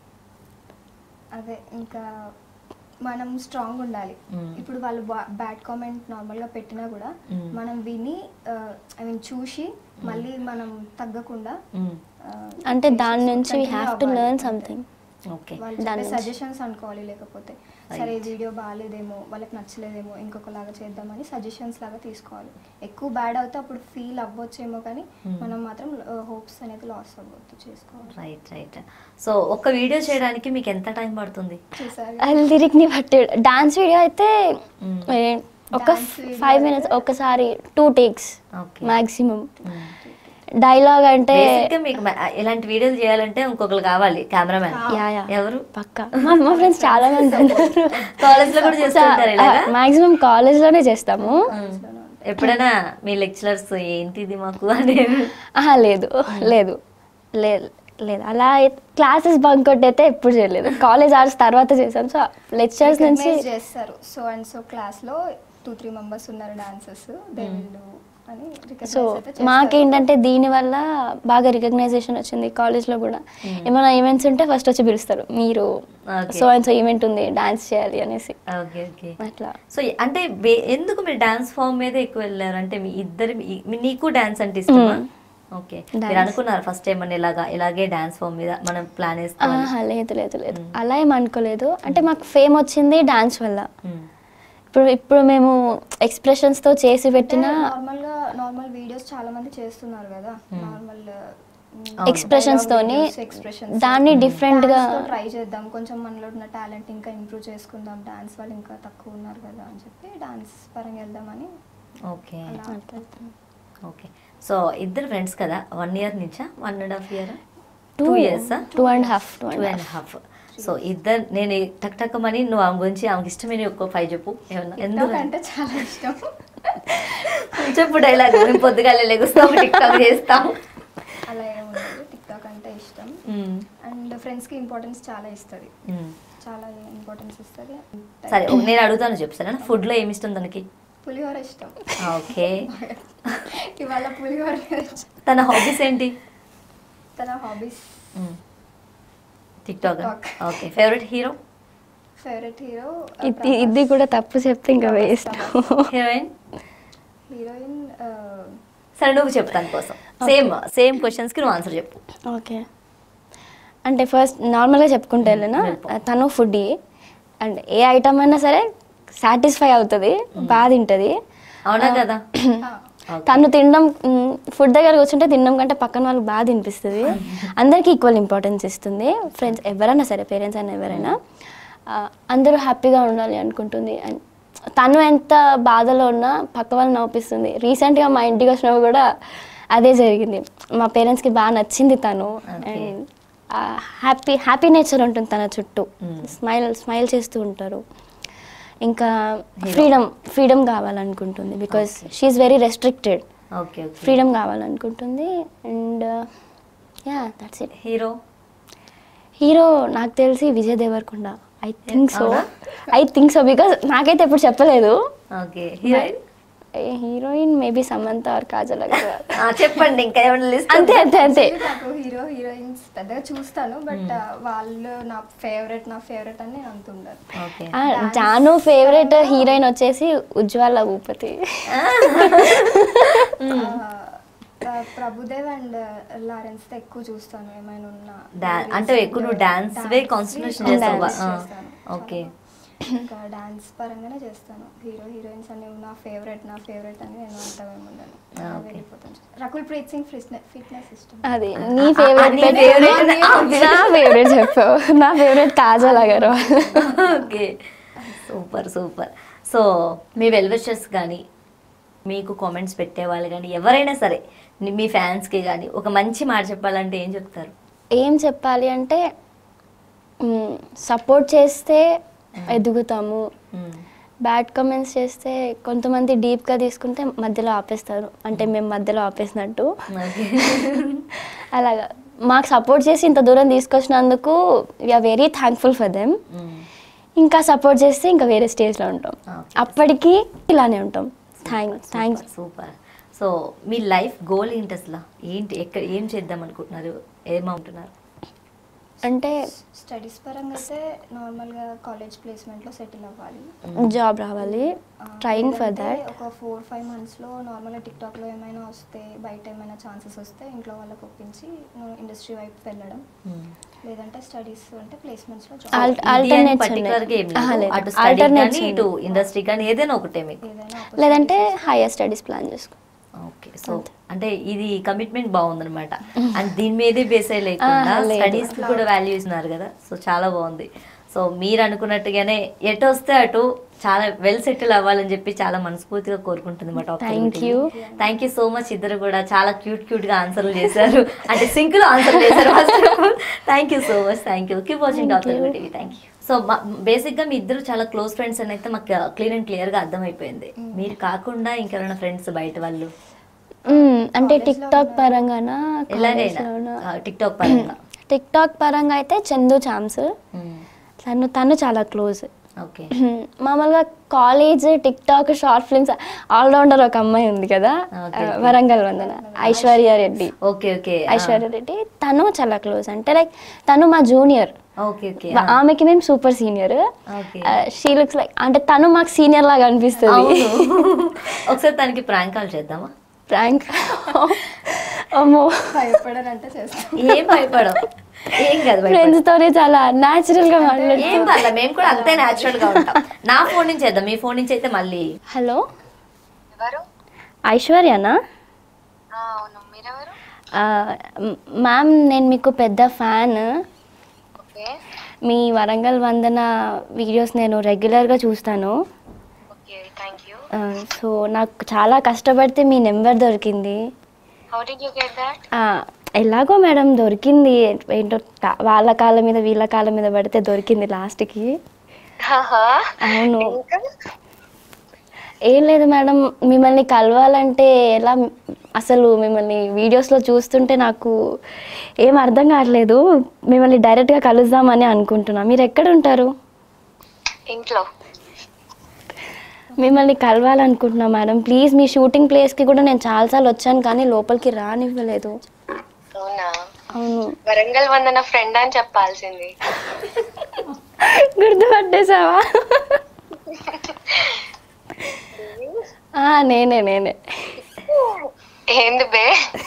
C: అదే ఇంకా మనం స్ట్రాంగ్ ఉండాలి
A: మ్మ్.
C: ఇప్పుడు వాళ్ళు బ్యాడ్ కామెంట్ నార్మల్గా పెట్టినా కూడా
A: మ్మ్.
C: మనం విని ఐ మీన్ చూసి మళ్ళీ మనం తగ్గకుండా
A: మ్మ్.
C: ఆ,
B: అంటే దాని నుంచి వీ
C: continue
B: హ్యావ్ టు
C: అవ్వాలి.
B: లెర్న్
C: అంతే.
B: సంథింగ్
A: ఓకే
C: వాళ్ళు
B: దాని
C: చెప్పే
B: నుంచి.
C: సజెషన్స్ అనుకోవాలి లేకపోతే సరే ఈ వీడియో బాగాలేదేమో వాళ్ళకి నచ్చలేదేమో ఇంకొకలాగా చేద్దామని సజెషన్స్ లాగా తీసుకోవాలి ఎక్కువ బ్యాడ్ అవుతే అప్పుడు ఫీల్ అవ్వచ్చేమో కానీ
A: Hmm.
C: మనం మాత్రం హోప్స్ అనేది లాస్ అవ్వద్దు చేసుకోవాలి
A: రైట్ రైట్ సో ఒక్క వీడియో చేయడానికి మీకు ఎంత టైం పడుతుంది
C: చూసారు
B: లిరిక్ని బట్టి డాన్స్ వీడియో అయితే
A: మ్మ్.
B: ఏ, ఒక
C: Dance video
B: ఫైవ్
C: అయితే-
B: మినిట్స్ ఒకసారి two takes
A: okay
B: maximum dialogue అంటే
A: బేసిక్ గా మీకు మ- ఇలాంటి వీడియోలు చేయాలంటే ఇంకొకరు కావాలి కెమెరామ్యాన్
B: యా యా
A: ఎవరు
B: పక్క మా మా ఫ్రెండ్స్ చాలా మంది ఉన్నారు
A: కాలేజ్ లో కూడా చేస్తుంటారు ఇలాగా
B: మాక్సిమం కాలేజ్ లోనే చేస్తాము
A: ఎప్పుడైనా మీ లెక్చరర్స్ ఏంటిది మాకు అని
B: ఆహా లేదు లేదు లేదు లేదు అలా క్లాసెస్ బంక్ కొట్టి అయితే ఎప్పుడు చేయలేదు కాలేజ్ అవర్స్ తర్వాత చేశాను సో లెక్చర్స్ నుంచి
C: Recognize చేస్తారు సో అండ్ సో క్లాస్ లో టూ త్రీ మెంబర్స్ ఉన్నారు డాన్సర్స్ దే విల్ డూ అని recognize
B: సో
C: అయితే చేస్తారు.
B: మాకేంటంటే దీనివల్ల బాగా రికగ్నైజేషన్ వచ్చింది కాలేజ్లో కూడా ఏమైనా ఈవెంట్స్ ఉంటే ఫస్ట్ వచ్చి పిలుస్తారు మీరు
A: Okay.
B: So and so event ఉంది డాన్స్ చేయాలి అనేసి
A: ఓకే ఓకే
B: అట్లా
A: సో అంటే బే- ఎందుకు మీరు డాన్స్ ఫామ్ మీద ఎక్కువ వెళ్ళారు అంటే మీ ఇద్దరు మీ- మీ- నీకు డాన్స్ అంటే ఇష్టమా ఓకే మీరు
B: Dance.
A: అనుకున్నారు ఫస్ట్ టైం అని ఇలాగా ఇలాగే డాన్స్ ఫామ్ మీద మనం ప్లాన్ వేసుకోవాలి
B: ఆహా, లేదు లేదు లేదు అలా ఏం అనుకోలేదు అంటే మాకు ఫేమ్ వచ్చింది డాన్స్ వల్ల
A: మ్మ్.
B: ఇప్పుడు ఇప్పుడు మేము ఎక్స్ప్రెషన్స్ తో చేసి పెట్టిన
C: నార్మల్ గా నార్మల్ వీడియోస్ చాలా మంది చేస్తున్నారు కదా నార్మల్
B: Expressions తోని
C: ఎక్స్ప్రెషన్స్
B: దాన్ని different గా-
C: ట్రై చేద్దాం కొంచెం మనలో ఉన్న టాలెంట్ ఇంకా ఇంప్రూవ్ చేసుకుందాం డాన్స్ వాళ్ళు ఇంకా తక్కువ ఉన్నారు కదా అని చెప్పి డాన్స్ పరంగా వెళ్దామని
A: ఓకే
C: అలా
A: ఓకే సో ఇద్దరు ఫ్రెండ్స్ కదా వన్ ఇయర్ నుంచా one and half year
B: Two-
A: two years
B: two and half, two
A: two
B: and
A: and half so ఇద్దరు నేను టక్ టక్ మని నువ్వు ఆమె గురించి ఆమెకి ఇష్టమైన ఒక్క ఫైవ్ చెప్పు ఏమన్నా
C: TikTok
A: ఎందుకు
C: అంటే చాలా ఇష్టం
A: చెప్పు డైలాగ్ మేము పొద్దుగాలే లెగుస్తాము టిక్ టాక్ చేస్తాము
C: అలా ఏముండదు టిక్ టాక్ అంటే ఇష్టం
A: మ్మ్.
C: అండ్ ఫ్రెండ్స్ కి ఇంపార్టెన్స్ చాలా ఇస్తుంది
A: మ్మ్.
C: చాలా ఇంపార్టెన్స్ ఇస్తుంది
A: సరే ఓ, నేను అడుగుతాను చెప్పు సరేనా ఫుడ్లో ఏమి ఇష్టం తనకి
C: పులిహోర ఇష్టం
A: ఓకే
C: ఇవాళ పులిహోర
A: తన హాబీస్ ఏంటి
C: తన hobbies
A: TikTok
C: TikTok.
A: Okay favourite hero
C: favourite hero
B: ఇది ఇది కూడా తప్పు చెప్తే ఇంకా వేస్ట్
A: హీరోయిన్
C: హీరోయిన్
A: సరే నువ్వు చెప్పు తన కోసం సేమ్ సేమ్ క్వశ్చన్స్కి నువ్వు ఆన్సర్ చెప్పు
B: ఓకే అంటే ఫస్ట్ నార్మల్గా చెప్పుకుంటే వెళ్ళినా
A: వెళ్ళిపో.
B: తను ఫుడ్ అండ్ ఏ ఐటమ్ అయినా సరే సాటిస్ఫై అవుతుంది బాగా తింటుంది
A: అవునా కదా Okay.
B: తను తినడం ఫుడ్ దగ్గర కూర్చుంటే తినడం కంటే పక్కన వాళ్ళకి బాగా తినిపిస్తుంది అందరికీ ఈక్వల్ ఇంపార్టెన్స్ ఇస్తుంది ఫ్రెండ్స్ ఎవరైనా సరే పేరెంట్స్ అయినా ఎవరైనా ఆ, అందరూ హ్యాపీగా ఉండాలి అనుకుంటుంది అండ్ తను ఎంత బాధలో ఉన్నా పక్క వాళ్ళని నవ్విస్తుంది రీసెంట్గా మా ఇంటికి వచ్చినప్పుడు కూడా అదే జరిగింది మా పేరెంట్స్కి బాగా నచ్చింది తను
A: Okay.
B: And happy happy nature ఉంటుంది తన చుట్టూ
A: Mm.
B: స్మైల్ స్మైల్ చేస్తూ ఉంటారు ఇంకా ఫ్రీడమ్ ఫ్రీడమ్ కావాలనుకుంటుంది because she very restricted
A: okay okay
B: freedom కావాలనుకుంటుంది and ya that's it
A: hero
B: hero నాకు తెలిసి Vijay Devarakonda I think so
A: అవునా?
B: ఐ థింక్ సో బికాస్ నాకైతే ఎప్పుడు చెప్పలేదు
A: okay heroine
B: heroine maybe Samantha or Kajal Aggarwal
A: చెప్పండి ఇంకా ఏమైనా లిస్ట్
B: అంతే అంతే అంతే
C: నాకు హీరో హీరోయిన్స్ పెద్దగా చూస్తాను బట్ వాళ్ళు నా ఫేవరెట్ నా ఫేవరెట్ అని నేను అంతుండదు
A: ఓకే
B: ఆ, జాను ఫేవరెట్ హీరోయిన్ వచ్చేసి ఉజ్వల భూపతి
C: ఆ, ప్రభుదేవ్ అండ్ లారెన్స్ తో ఎక్కువ చూస్తాను ఏమైనా ఉన్నా
A: డా- అంటే ఎక్కువ నువ్వు dance వే concentration
C: Dance
A: చేస్తావా?
C: చేస్తాను.
A: ఆ, okay.
C: చాలా. ఇంకా డాన్స్ పరంగానే చేస్తాను హీరో హీరోయిన్స్ అని నా ఫేవరెట్ నా ఫేవరెట్ అని నేను అంతగా ఏముండను
A: ఆ,
C: అలా
A: okay.
C: వెళ్ళిపోతాను రకుల్ ప్రీత్ సింగ్ ఫిట్నెస్ ఇష్టం
B: అది నీ
A: ఆ,
B: ఫేవరెట్
A: నీ favorite
B: నా ఫేవరెట్ చెప్పావు నా favourite Kajal Aggarwal
A: okay super super so మీ వెల్విషర్స్ కానీ మీకు కామెంట్స్ పెట్టేవాళ్ళు కానీ ఎవరైనా సరే ని- మీ ఫ్యాన్స్కి కానీ ఒక మంచి మాట చెప్పాలంటే ఏం చెప్తారు
B: ఏం చెప్పాలి అంటే సపోర్ట్ చేస్తే ఎదుగుతాము
A: మ్మ్.
B: బ్యాడ్ కమెంట్స్ చేస్తే కొంతమంది డీప్గా తీసుకుంటే మధ్యలో ఆపేస్తారు అంటే మేము మధ్యలో ఆపేసినట్టు
A: ఓకే
B: అలాగా మాకు సపోర్ట్ చేసి ఇంత దూరం తీసుకొచ్చినందుకు we're very thankful for them
A: మ్మ్.
B: ఇంకా సపోర్ట్ చేస్తే ఇంకా వేరే స్టేజ్లో ఉంటాం
A: Okay.
B: అప్పటికి ఇలానే ఉంటాం థ్యాంక్స్ థ్యాంక్స్
A: సూపర్ సో మీ లైఫ్ గోల్ ఏంటి అసలు ఏంటి ఎక్కడ ఏం చేద్దాం అనుకుంటున్నారు ఏమంటున్నారు
B: అంటే
C: స్టడీస్ పరంగా అయితే నార్మల్గా కాలేజ్ ప్లేస్మెంట్లో సెటిల్ అవ్వాలి
B: జాబ్ రావాలి
C: ఆ,
B: ట్రైంగ్ ఫర్
C: లేదంటే
B: దాట్
C: ఒక ఫోర్ ఫైవ్ మంత్స్లో నార్మల్గా టిక్టాక్లో ఏమైనా వస్తే బయట ఏమైనా ఛాన్సెస్ వస్తే ఇంట్లో వాళ్ళకి ఒప్పించి ఇండస్ట్రీ వైపు వెళ్ళడం లేదంటే స్టడీస్ అంటే ప్లేస్మెంట్స్లో
B: Al-
C: జాబ్
B: alternates
A: పర్టికులర్ గా ఏం
B: ఉన్నాయి. ఆహా,
A: లేదు
B: లేదు.
A: అటు స్టడీ
B: Alternates
A: కానీ ఇటు
B: ఉన్నాయి.
A: ఇండస్ట్రీ కానీ ఏదైనా ఒకటే మీకు
C: ఏదైనా
B: లేదంటే
C: opportunities
B: హైయర్ స్టడీస్ ప్లాన్ చేసుకో
A: ఓకే సో అంటే ఇది కమిట్మెంట్ బాగుందన్నమాట అండ్ దీని మీదే బేస్ అయ్యి లేకుండా
B: ఆ, లేదు.
A: స్టడీస్ కి కూడా వాల్యూ ఇస్తున్నారు కదా సో చాలా బాగుంది సో మీరు అనుకున్నట్టుగానే ఎటు వస్తే అటు చాలా వెల్ సెటిల్ అవ్వాలని చెప్పి చాలా మనస్ఫూర్తిగా కోరుకుంటుంది మా top
B: Thank you.
A: Thank you so much ఇద్దరు కూడా చాలా క్యూట్ క్యూట్ గా ఆన్సర్లు చేశారు అంటే సింక్ లో ఆన్సర్ చేశారు first thank you so much thank you keep watching top TV thank you so బేసిక్గా మీ ఇద్దరు చాలా క్లోజ్ ఫ్రెండ్స్ అని అయితే మాకు క్లీన్ అండ్ క్లియర్గా అర్థమైపోయింది మీరు కాకుండా ఇంకెవరైనా ఫ్రెండ్స్ బయట వాళ్ళు
B: మ్మ్. అంటే టిక్ టాక్ పరంగానా
A: ఎలాగైనా టిక్ టాక్ పరంగా
B: టిక్ టాక్ పరంగా అయితే చందు చామ్స్ తను తను చాలా క్లోజ్
A: ఓకే
B: మామూలుగా college tik tok short films allrounder ఒక అమ్మాయి ఉంది కదా
A: Okay,
B: ఆ, వరంగల్ వందన ఐశ్వర్య రెడ్డి
A: ఓకే ఓకే
B: ఐశ్వర్య రెడ్డి తను చాలా క్లోజ్ అంటే లైక్ తను మా జూనియర్
A: ఓకే ఓకే
B: ఆమెకి మేము super senior
A: okay
B: she looks like అంటే తను మాకు సీనియర్ లాగా అనిపిస్తుంది
A: అవును ఒకసారి తనకి ప్రాంక్ కాల్ చేద్దామా
B: ప్రాంక్ అమ్మో
C: భయపడరంటే చేస్తాను
A: ఏం భయపడం ఏం కాదు భయపడం.
B: ఫ్రెండ్స్ తోనే చాలా న్యాచురల్ గా
A: ఏం
B: మాట్లాడుతాం
A: పర్లేదు మేము కూడా అంతే న్యాచురల్ గా ఉంటాం నా ఫోన్ నుంచి చేద్దాం మీ ఫోన్ నుంచి అయితే మళ్ళీ
B: హలో
D: ఎవరు
B: ఐశ్వర్యనా
D: ఆ, అవును మీరెవరు
B: మ్యామ్ నేను మీకు పెద్ద ఫ్యాన్
D: ఓకే
B: మీ వరంగల్ వందన వీడియోస్ నేను రెగ్యులర్గా చూస్తాను
D: ఓకే థ్యాంక్ యూ
B: సో నాకు చాలా కష్టపడితే మీ నెంబర్ దొరికింది
D: how did you get that
B: ఆ, ఎలాగో మేడం దొరికింది ఏంటో తా- వాళ్ళ కాళ్ళ మీద వీళ్ళ కాళ్ళ మీద పడితే దొరికింది లాస్ట్కి అవును ఏం లేదు మేడం మిమ్మల్ని కలవాలంటే ఎలా అసలు మిమ్మల్ని వీడియోస్లో చూస్తుంటే నాకు ఏం అర్థం కావట్లేదు మిమ్మల్ని డైరెక్ట్గా కలుద్దామని అనుకుంటున్నా మీరు ఎక్కడ ఉంటారు
D: ఇంట్లో
B: మిమ్మల్ని కలవాలనుకుంటున్నా మేడం ప్లీజ్ మీ షూటింగ్ ప్లేస్కి కూడా నేను చాలాసార్లు వచ్చాను కానీ లోపలికి రానివ్వలేదు
D: అవునా
B: అవును
D: వరంగల్ వందన ఫ్రెండ్ అని చెప్పాల్సింది
B: గుర్తుపట్టేసావా ఆ, నేనే నేనే
D: ఏంది బే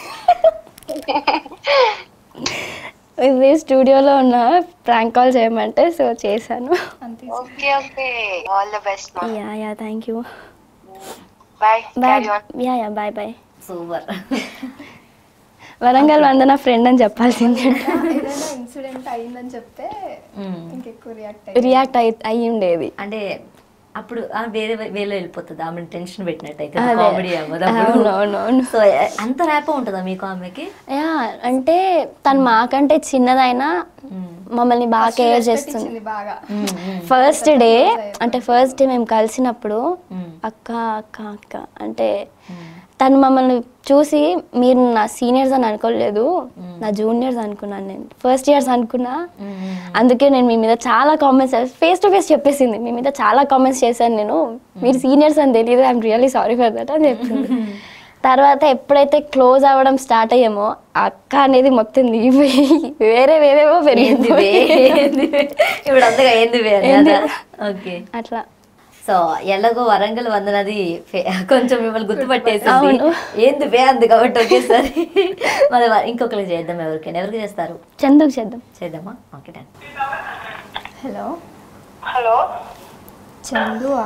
B: ఇది స్టూడియోలో ఉన్న ప్రాంక్ కాల్ చేయమంటే సో చేశాను
C: అంతే
D: okay okay all the best మా
B: ya ya thank you
D: bye
B: bye
D: carry on
B: ya ya bye bye
A: super
B: Warangal Vandana friend అని చెప్పాల్సిందే
C: ఏదైనా ఇన్సిడెంట్ అయిందని చెప్తే ఇంకెక్కువ రియాక్ట్ అయ్యి
B: రియాక్ట్ అయి అయి ఉండేది
A: అంటే అప్పుడు ఆ వేరే వేలో వెళ్ళిపోతుంది ఆమె టెన్షన్ పెట్టినట్టయితే
B: అదే.
A: కామెడీ అవ్వదు
B: అవును, అవును, అవును.
A: సో అంత ర్యాప్ ఉంటుందా మీకు ఆమెకి
B: యా అంటే తను మాకంటే చిన్నదైనా మమ్మల్ని బాగా కేర్ చేస్తుంది
C: ఇచ్చింది బాగా
B: ఫస్ట్ డే అంటే ఫస్ట్ డే మేము కలిసినప్పుడు అక్క అక్క అక్క అంటే తను మమ్మల్ని చూసి మీరు నా సీనియర్స్ అని అనుకోలేదు నా జూనియర్స్ అనుకున్నాను నేను ఫస్ట్ ఇయర్స్ అనుకున్నా అందుకే నేను మీ మీద చాలా కామెంట్స్ ఫేస్ టు ఫేస్ చెప్పేసింది మీ మీద చాలా కామెంట్స్ చేశాను నేను మీరు సీనియర్స్ అని తెలియదు I'm really sorry for that అని చెప్పింది తర్వాత ఎప్పుడైతే క్లోజ్ అవ్వడం స్టార్ట్ అయ్యామో అక్క అనేది మొత్తం దిగిపోయి వేరే వేరేవో
A: ఏంది వే?
B: పెరిగింది
A: ఏంది వే? ఇప్పుడు అంతగా ఏంది వే అని
B: ఏంది?
A: కదా? ఓకే
B: అట్లా
A: సో ఎలాగో వరంగల్ వందనది ఫే- కొంచెం మిమ్మల్ని గుర్తుపట్టేసింది
B: అవును.
A: ఏంది వే అంది కాబట్టి ఒకేసారి మరి వ- ఇంకొకరికి చేద్దాం ఎవరికైనా ఎవరికి చేస్తారు
B: చందుకు చేద్దాం
A: చేద్దామా ఓకే డన్
C: హలో
D: హలో
C: చందువా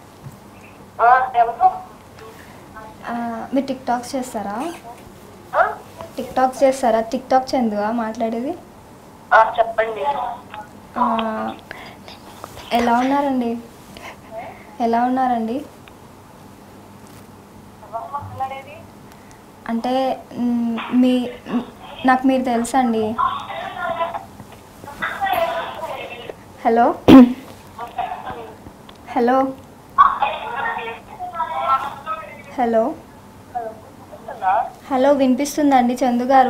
D: ఎవరు
C: ఆ, మీరు టిక్ టాక్స్ చేస్తారా టిక్ టాక్స్ చేస్తారా టిక్ టాక్ చందువా మాట్లాడేది
D: చెప్పండి
C: ఆ, ఎలా ఉన్నారండి ఎలా ఉన్నారండి అంటే మ్, మీ మ్, నాకు మీరు తెలుసండి హలో హలో హలో హలో వినిపిస్తుందండి చందు గారు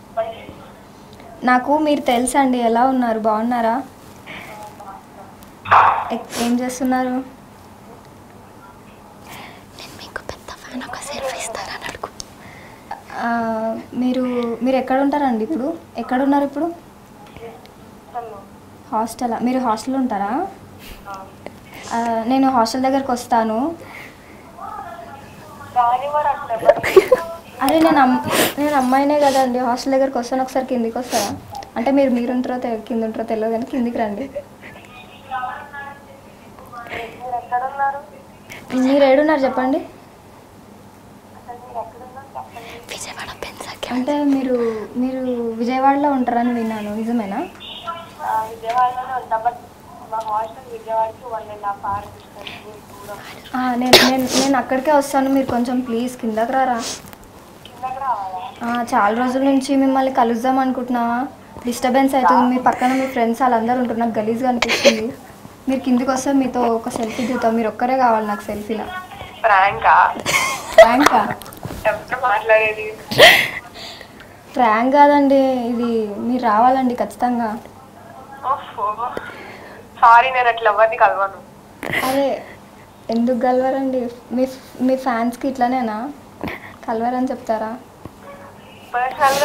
C: నాకు మీరు తెలుసండి ఎలా ఉన్నారు బాగున్నారా ఎ- ఏం చేస్తున్నారు
B: మీకు పెద్ద ఫ్యాన్ ఒక సెల్ఫీ ఇస్తారని అడుగు
C: ఆ, మీరు మీరు ఎక్కడ ఉంటారండి ఇప్పుడు ఎక్కడ ఉన్నారు ఇప్పుడు హాస్టల్ మీరు హాస్టల్ ఉంటారా ఆ, నేను హాస్టల్ దగ్గరకు వస్తాను అరే నేను అమ్ నేను అమ్మాయినే కదండి హాస్టల్ దగ్గరకు వస్తాను ఒకసారి కిందికి వస్తారా అంటే మీరు మీరు ఉంటారో తె- కింద ఉంటారో తెలియదు కానీ కిందికి రండి మీరు ఏడున్నారు చెప్పండి
B: విజయవాడ పెన్సాకి
C: అంటే మీరు మీరు విజయవాడలో ఉంటారని విన్నాను నిజమేనా
D: విజయవాడలోనే ఉంటాం బట్ మా హాస్టల్ విజయవాడకి వన్ అండ్ హాఫ్ అవర్ దూరం
C: ఆ, నేను నేను నేను అక్కడికే వస్తాను మీరు కొంచెం ప్లీజ్ కిందకి రారా
D: కిందకి రావాలా
C: ఆ, చాలా రోజుల నుంచి మిమ్మల్ని కలుద్దాం అనుకుంటున్నా డిస్టర్బెన్స్ అవుతుంది మీ పక్కన మీ ఫ్రెండ్స్ వాళ్ళందరూ ఉంటారు నాకు గలీజ్గా అనిపిస్తుంది మీరు కిందికి వస్తే మీతో ఒక సెల్ఫీ దిగుతాం మీరు ఒక్కరే కావాలి నాకు సెల్ఫీలా
D: ప్రాంకా
C: ప్రాంకా
D: ఎవరు మాట్లాడేది
C: ప్రాంక్ కాదండి ఇది మీరు రావాలండి ఖచ్చితంగా
D: ఓహో సారీ నేను అట్లా ఎవరిని కలవను
C: అదే ఎందుకు కలవరండి మీ మీ ఫ్యాన్స్కి ఇట్లానేనా కలవరని చెప్తారా
D: పర్సనల్గా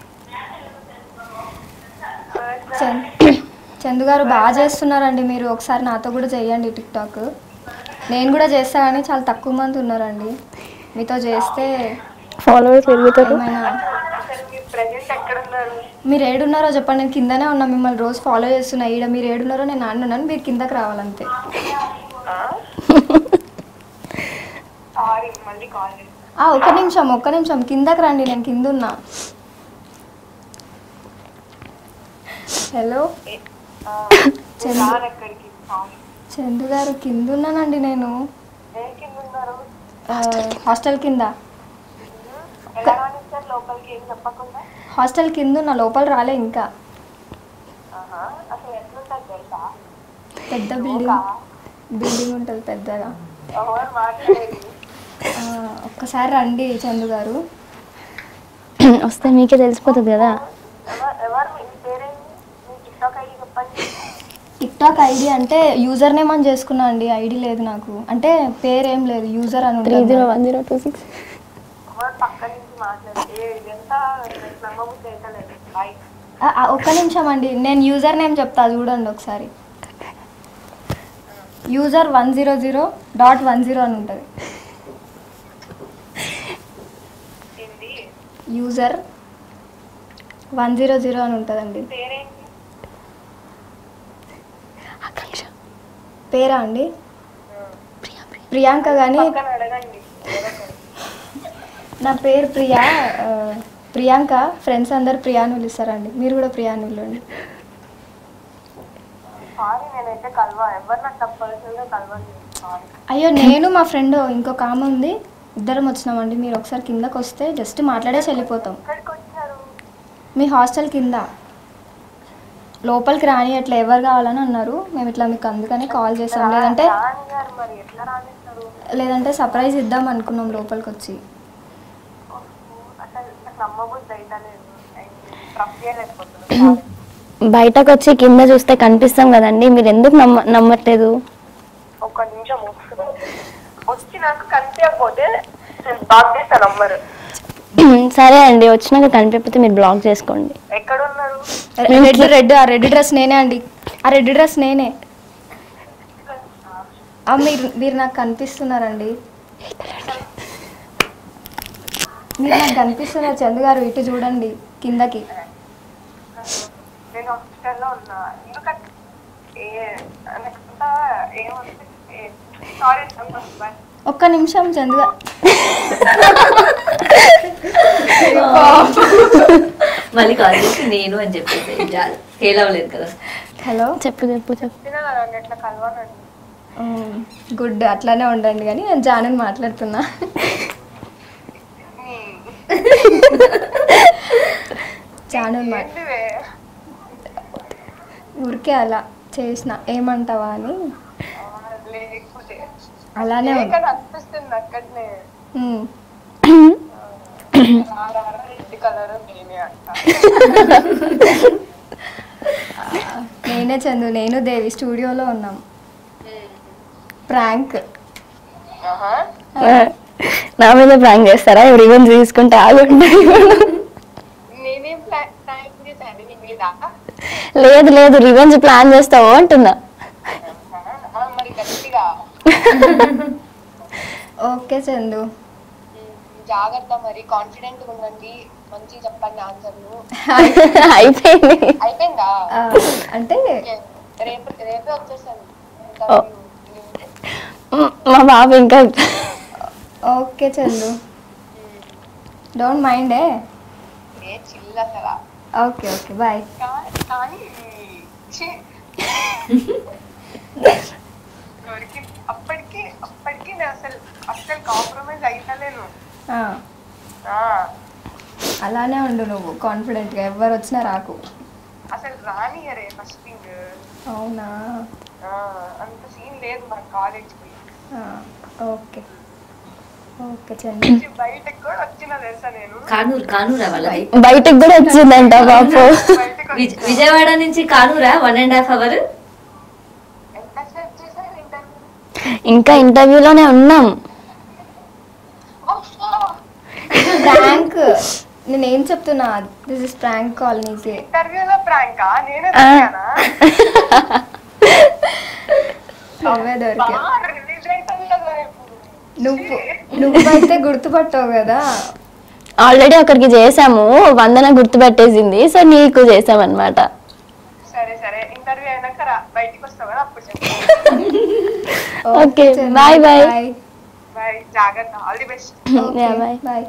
C: చంద్ చందు గారు బాగా చేస్తున్నారండి మీరు ఒకసారి నాతో కూడా చేయండి టిక్ టాక్ నేను కూడా చేస్తా కానీ చాలా తక్కువ మంది ఉన్నారండి మీతో చేస్తే
B: ఫాలోవర్స్ పెరుగుతారు
C: ఏమైనా
D: అసలు మీరు ప్రజెంట్ ఎక్కడ ఉన్నారు
C: మీరు ఏడున్నారో చెప్పండి నేను కిందనే ఉన్నా మిమ్మల్ని రోజు ఫాలో చేస్తున్నా ఈడ మీరు ఏడున్నారో నేను ఆడున్నాను మీరు కిందకి రావాలంతే
D: సారీ మళ్ళీ కాల్ చేస్తాను
C: ఆ, ఒక్క నిమిషం ఒక్క నిమిషం కిందకి రండి నేను కింద ఉన్నా హలో చందు
D: రాను ఎక్కడికి సారీ
C: చందు గారు కింద ఉన్నానండి నేను
D: ఏ కింద ఉన్నారు
C: ఆ, హాస్టల్ కింద
D: ఎలా రానిస్తారు లోపలికి ఏం చెప్పకుండా
C: హాస్టల్ కింద ఉన్నా లోపల రాలే ఇంకా
D: ఆహా. అసలు ఎట్లుంటుంది తెలుసా
C: పెద్ద బిల్డింగ్ బిల్డింగ్ ఉంటుంది పెద్దగా
D: ఎవరు మాట్లాడేది
C: ఆ, ఒక్కసారి రండి చందు గారు
B: వస్తే మీకే తెలిసిపోతుంది కదా
D: ఎవరు ఎవరు మీ పేరేంటి మీ టిక్టాక్ ఐడి చెప్పండి
C: టిక్ టాక్ ఐడి అంటే యూజర్ నేమ్ అని చేసుకున్నా అండి ఐడి లేదు నాకు అంటే పేరు ఏం లేదు యూజర్ అని
B: త్రీ
C: ఉంటుంది
B: zero one zero two six
D: ఎవరు పక్క నుంచి మాట్లాడితే ఏ ఇదంతా నమ్మబుద్ధి అయితే లేదు బాయ్
C: ఆ, ఆ, ఒక్క నిమిషం అండి నేను యూజర్ నేమ్ చెప్తా చూడండి ఒకసారి user one zero zero dot one zero అని ఉంటుంది
D: ఏంది
C: యూజర్ వన్ జీరో జీరో అని ఉంటుందండి
D: పేరేంటి
B: ఆకాంక్ష
C: పేరా అండి ప్రియాంక కానీ
D: పక్కన అడగండి ఎవరొకరు.
C: నా పేరు ప్రియా ఆ, ప్రియాంక ఫ్రెండ్స్ అందరు ప్రియాని పిలుస్తారండి మీరు కూడా ప్రియాని పిలవండి
D: సారీ నేనైతే కలవ ఎవరు నాకు తప్ప పర్సనల్గా కలవండి సారీ
C: అయ్యో నేను మా ఫ్రెండ్ ఇంకొక ఆమె ఉంది ఇద్దరం వచ్చినామండి మీరు ఒకసారి కిందకు వస్తే జస్ట్ మాట్లాడేసి వెళ్ళిపోతాం
D: ఎక్కడికి వచ్చారు
C: మీ హాస్టల్ కింద లోపలికి రాని అట్లా ఎవరు కావాలని అన్నారు మేము ఇట్లా మీకు అందుకని కాల్ చేసాం లేదంటే
D: రాని గారు మరి ఎట్లా రానిస్తారు
C: లేదంటే సర్ప్రైజ్ ఇద్దాం అనుకున్నాం లోపలికి వచ్చి
D: ఓహో, అసలు నాకు నమ్మబుద్ధి అయితే లేదు ట్రస్ట్ చేయలేకపోతున్నాను
B: బయటకు వచ్చి కింద చూస్తే కనిపిస్తాం కదండి మీరు ఎందుకు నమ్మ నమ్మట్లేదు
D: ఒక్క నిమిషం వస్తుంది. వచ్చి నాకు కనిపించకపోతే నేను బ్లాక్ చేస్తాను నంబర్
B: సరే అండి వచ్చినాక కనిపించకపోతే మీరు బ్లాక్ చేసుకోండి
D: ఎక్కడ ఉన్నారు
C: రెడ్ రెడ్ ఆ రెడ్ డ్రెస్ నేనే అండి ఆ రెడ్ డ్రెస్ నేనే ఆ, మీరు మీరు నాకు కనిపిస్తున్నారండి మీరు నాకు కనిపిస్తున్నారు చందు గారు ఇటు చూడండి కిందకి
D: నేను హాస్పిటల్లో ఉన్నా ఎందుకంటే ఏ నెక్స్ట్ ఏమంటే సారీ బాయ్
C: ఒక్క నిమిషం చందు గారు
A: మళ్ళీ కాల్ చేసి నేను అని చెప్పేసి చాలు ఫెయిల్ అవ్వలేదు కదా
C: హలో
B: చెప్పు చెప్పు చెప్పు
D: చెప్పినా కదండి ఎట్లా కలవాలండి
C: గుడ్ అట్లానే ఉండండి కానీ నేను జానని మాట్లాడుతున్నా జానన్ మా
D: ఏంటివే
C: ఊరికే అలా చేసిన ఏమంటావా అని
D: ఆ, లేకపోతే
C: అలానే ఉంది
D: ఇక్కడ అనిపిస్తుంది అక్కడనే
C: ఉమ్.
D: రెడ్ కలర్ నేనే అంట
C: నేనే చందు నేను దేవి స్టూడియోలో ఉన్నాం ప్రాంక్
D: ఆహా.
B: నా మీద ప్రాంక్ చేస్తారా ఇప్పుడు ఈవెంట్ తీసుకుంటే ఆగుంటే
D: నేనేం ప్లాన్ ప్లాన్ చేశాను నీ మీద
B: లేదు లేదు రివెంజ్ ప్లాన్ చేస్తావు అంటున్నా
D: ఆ, మరి గట్టిగా
C: ఓకే చందు
D: ఉమ్, జాగ్రత్త మరి కాన్ఫిడెంట్ ఉండండి మంచి చెప్పండి ఆన్సర్లు
B: అయిపోయింది
D: అయిపోయిందా
C: ఆ, అంటే
D: ఓకే. రేపు రేపే వచ్చేసాను
B: ఓ. మా బాబు ఇంకా
C: ఓకే చందు డోంట్ మైండ్ ఏ
D: ఏ చిల్ అసలు
C: ఓకే ఓకే బాయ్
D: కా- కానీ ఛీ. దొరికి అప్పటికి అప్పటికి నేను అసలు అసలు కాంప్రమైజ్ అయితలేను ఆ,
C: అలానే ఉండు నువ్వు కాన్ఫిడెంట్గా ఎవరు వచ్చినా రాకు
D: అసలు రానియరే ఫస్ట్ థింగ్
C: అవునా
D: అంత సీన్ లేదు మన కాలేజ్కి
C: ఆ, ఓకే ఓకే చండి
D: బయటకు కూడా వచ్చిన తెలుసా నేను
A: కానూరు కానూరా వాళ్ళది
B: బయటకు కూడా వచ్చిందంట బాపు
D: బయటకు
A: విజ- విజయవాడ నుంచి కానూరా వన్ అండ్ హాఫ్ అవర్
D: ఎంతసేపు చేశారు ఇంటర్వ్యూ
B: ఇంకా ఇంటర్వ్యూలోనే ఉన్నాం
C: ప్రాంక్ నేను ఏం చెప్తున్నా దిస్ ఇస్ ప్రాంక్ కాల్ నీకే
D: ఇంటర్వ్యూలో ప్రాంకా నేనే
B: ఆ.
D: దొరికానా
C: నువ్వే దొరికా
D: బాగా రిలీజ్ అవుతుంది కదా ఇప్పుడు
C: నువ్వు నువ్వైతే గుర్తుపట్టావు కదా
B: ఆల్రెడీ ఒకరికి చేసాము వందన గుర్తుపెట్టేసింది సో నీకు చేసామన్నమాట
D: సరే సరే ఇంటర్వ్యూ అయినాక రా బయటికి వస్తావు కదా అప్పుడు చెప్పు
B: ఓకే బాయ్ బాయ్
D: బాయ్ జాగ్రత్త all the best
B: bye
C: bye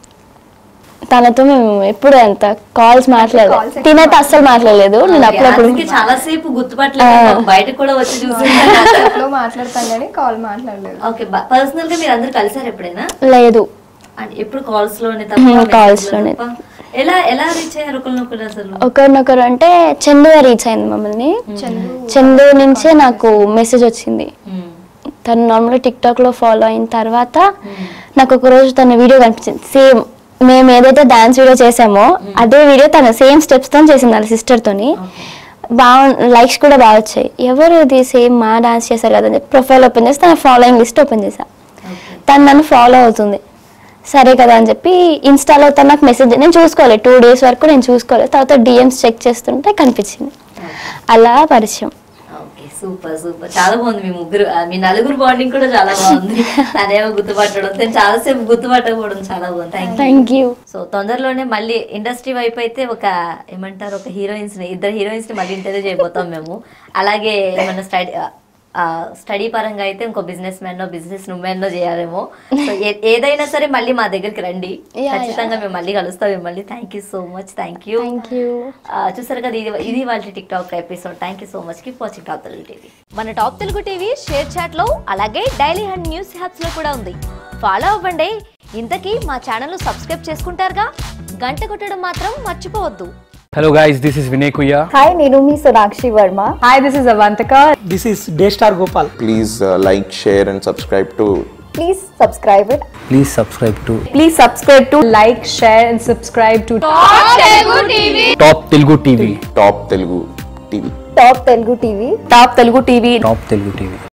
B: తనతో మేము ఎప్పుడు ఎంత కాల్స్ మాట్లాడలేదు
C: Calls ఎక్కువ
B: తినైతే అస్సలు మాట్లాడలేదు నేను అప్పుడప్పుడు
A: అందుకే చాలా సేపు గుర్తుపట్టలేదు బయటకు కూడా వచ్చి చూసి
C: లో మాట్లాడతాను కానీ కాల్ మాట్లాడలేదు
A: ఓకే పర్సనల్ గా మీరు అందరు కలిసారు ఎప్పుడైనా
B: లేదు
A: అంటే ఎప్పుడు కాల్స్ లోనే
B: Mhm,
A: తప్ప
B: calls
A: message లో
B: లోనే.
A: తప్ప? ఎలా ఎలా రీచ్ అయ్యారు ఒకరినొకరు అసలు
B: ఒకరినొకరు అంటే చందు రీచ్ అయింది మమ్మల్ని
C: చందు
B: చందు నుంచే నాకు మెసేజ్ వచ్చింది
A: మ్మ్.
B: తను నార్మల్గా టిక్టాక్ లో ఫాలో అయిన తర్వాత నాకు ఒక రోజు తన వీడియో కనిపించింది సేమ్ మేము ఏదైతే డాన్స్ వీడియో చేసామో అదే వీడియో తన సేమ్ స్టెప్స్ తో చేసింది వాళ్ళ సిస్టర్ తోని బాగు లైక్స్ కూడా బాగా వచ్చాయి ఎవరు ఇది సేమ్ మా డాన్స్ చేశారు కదా అని చెప్పి ప్రొఫైల్ ఓపెన్ చేసి తన ఫాలోయింగ్ లిస్ట్ ఓపెన్ చేశా
A: ఓకే
B: తను నన్ను ఫాలో అవుతుంది సరే కదా అని చెప్పి ఇన్స్టాలో తను నాకు మెసేజ్ నేను చూసుకోలేదు టూ డేస్ వరకు నేను చూసుకోలేదు తర్వాత డిఎమ్స్ చెక్ చేస్తుంటే కనిపించింది అలా పరిచయం
A: ఓకే సూపర్ సూపర్ చాలా బాగుంది మీ ముగ్గురు ఆ, మీ నలుగురు బాండింగ్ కూడా చాలా బాగుంది తనేమో గుర్తుపట్టడం తను చాలాసేపు గుర్తుపట్టకపోవడం చాలా బాగుంది thank you
B: thank you
A: so తొందరలోనే మళ్ళీ ఇండస్ట్రీ వైపు అయితే ఒక ఏమంటారు ఒక హీరోయిన్స్ ని ఇద్దరు హీరోయిన్స్ ని మళ్ళీ ఇంటర్వ్యూ చేయబోతాం మేము అలాగే ఏమన్నా స్టడీ స్టడీ పరంగా అయితే ఇంకో బిజినెస్ మ్యాన్ బిజినెస్ ఉమెన్ చేయాలేమో సో ఏ- ఏదైనా సరే మళ్ళీ మా దగ్గరికి రండి
B: Yeah,
A: ఖచ్చితంగా మేము మళ్ళీ కలుస్తాం మిమ్మల్ని thank you so much thank you
B: thank you
A: చూసారు కదా ఇది ఇది వాళ్ళ TikTok episode thank you so much keep watching top Telugu TV
E: మన top Telugu TV ShareChat లో అలాగే డైలీ హండ్ న్యూస్ హ్యాప్స్ లో కూడా ఉంది ఫాలో అవ్వండి ఇంతకీ మా ఛానల్ సబ్స్క్రైబ్ చేసుకుంటారుగా గంట కొట్టడం మాత్రం మర్చిపోవద్దు
F: Hello guys, this is Vinay Kuya.
G: Hi, నేను మీ Sonakshi Varma
H: Hi, this is Avantika.
I: This is Daystar Gopal.
J: please uh, like, share, and subscribe to
G: please subscribe it
F: Please subscribe to
H: Please subscribe to like, share, and subscribe to
F: Top Telugu TV.
J: Top Telugu TV.
G: Top Telugu TV
H: Top Telugu TV.
F: Top Telugu TV.